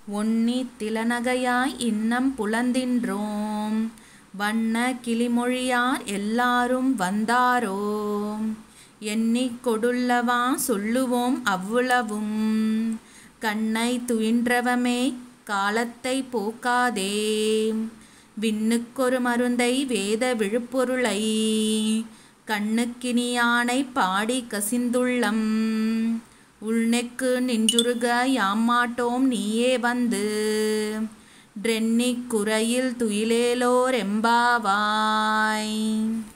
ஒன்னி திலநகையாய் இன்னம் புலந்தின்றோம் வண்ண கிளிமொழியார் எல்லாரும் வந்தாரோ எண்ணிக் கொடுல்லவா சொல்லுவோம் அவ்வுளவும் கண்ணை துயின்றவமே காலத்தை போக்காதே விண்ணுக்கொரு மருந்தை வேத விழுப்பொருளை கண்ணுக்கினியானை பாடி கசிந்துள்ளம் உள்நெக்கு நின்றுருக யாமாட்டோம் நீயே வந்து ட்ரென்னிக் குறையில் துயிலேலோர் எம்பாவாய்